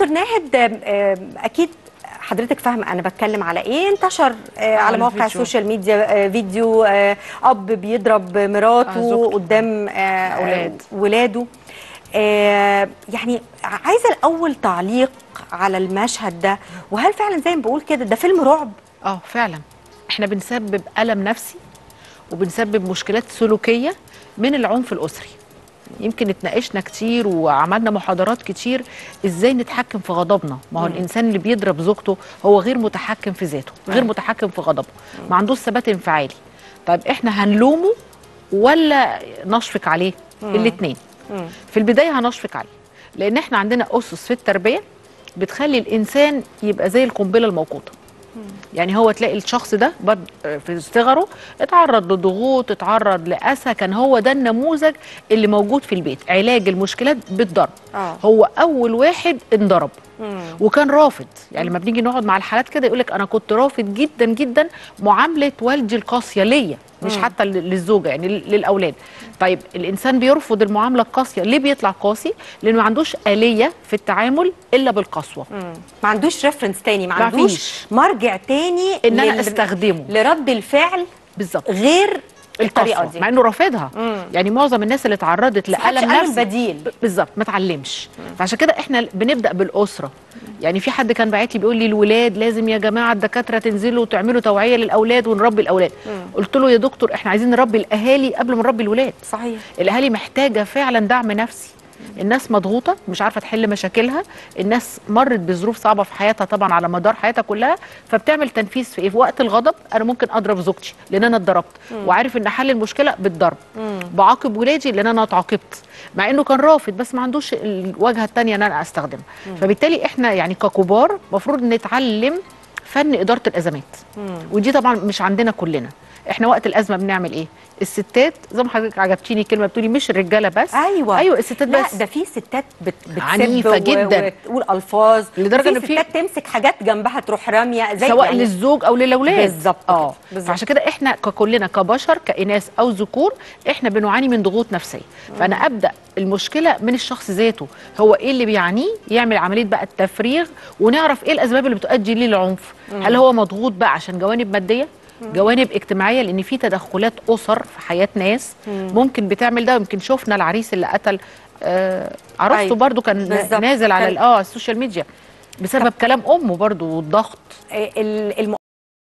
ناهد آم، آم، اكيد حضرتك فاهمه انا بتكلم على ايه انتشر آه، على مواقع الفيديو. السوشيال ميديا آه، فيديو آه، اب بيضرب آه، مراته زوجته. قدام آه، أولاد. ولاده آه، يعني عايزه الاول تعليق على المشهد ده وهل فعلا زي ما بقول كده ده فيلم رعب اه فعلا احنا بنسبب الم نفسي وبنسبب مشكلات سلوكيه من العنف الاسري يمكن اتناقشنا كتير وعملنا محاضرات كتير ازاي نتحكم في غضبنا ما هو الانسان اللي بيضرب زوجته هو غير متحكم في ذاته غير متحكم في غضبه ما عندوش ثبات انفعالي طيب احنا هنلومه ولا نشفق عليه الاثنين في البدايه هنشفق عليه لان احنا عندنا اسس في التربيه بتخلي الانسان يبقى زي القنبله الموقوته يعني هو تلاقي الشخص ده بد- في صغره اتعرض لضغوط اتعرض لأسى كان هو ده النموذج اللي موجود في البيت علاج المشكلات بالضرب آه. هو اول واحد انضرب وكان رافض يعني لما بنيجي نقعد مع الحالات كده يقول لك انا كنت رافض جدا جدا معامله والدي القاسيه ليا مش حتى لل- للزوجه يعني لل- للاولاد طيب الانسان بيرفض المعامله القاسيه ليه بيطلع قاسي لانه ما عندوش اليه في التعامل الا بالقسوه ما عندوش ريفرنس تاني ما ما عندوش فيش. مرجع تاني إن أنا لل- أستخدمه. لرد الفعل بالظبط غير الطريقه القسوة، دي مع انه رافضها يعني معظم الناس اللي اتعرضت محدش لالم قال له نفسي البديل. ب- بالظبط ما اتعلمش فعشان كده احنا بنبدا بالاسره يعني في حد كان باعت لي بيقول لي الولاد لازم يا جماعه الدكاتره تنزلوا وتعملوا توعيه للاولاد ونربي الاولاد قلت له يا دكتور احنا عايزين نربي الاهالي قبل ما نربي الولاد صحيح الاهالي محتاجه فعلا دعم نفسي الناس مضغوطه مش عارفه تحل مشاكلها الناس مرت بظروف صعبه في حياتها طبعا على مدار حياتها كلها فبتعمل تنفيذ في ايه في وقت الغضب انا ممكن اضرب زوجتي لان انا اتضربت وعارف ان حل المشكله بالضرب بعاقب ولادي لان انا اتعاقبت مع انه كان رافض بس ما عندوش الواجهه الثانيه ان انا استخدمها فبالتالي احنا يعني ككبار المفروض نتعلم فن اداره الازمات ودي طبعا مش عندنا كلنا احنا وقت الازمه بنعمل ايه الستات زي ما حضرتك عجبتيني كلمه بتقولي مش الرجاله بس ايوه ايوه الستات لا بس ده في ستات بت بتسب عنيفة و- جداً. وتقول الفاظ لدرجة وفي إن في- ستات تمسك حاجات جنبها تروح راميه زي سواء يعني للزوج او للاولاد بالظبط كده، اه بالظبط. فعشان كده احنا ككلنا كبشر كاناث او ذكور احنا بنعاني من ضغوط نفسيه فانا ابدا المشكله من الشخص ذاته هو ايه اللي بيعانيه يعمل عمليه بقى التفريغ ونعرف ايه الاسباب اللي بتؤدي ليه للعنف هل هو مضغوط بقى عشان جوانب ماديه جوانب اجتماعيه لان في تدخلات اسر في حياه ناس ممكن بتعمل ده يمكن شفنا العريس اللي قتل آه عروسته أيوة. برضو كان بالظبط. نازل على كان- ال- اه السوشيال ميديا بسبب كلام امه برضو والضغط ال- الم-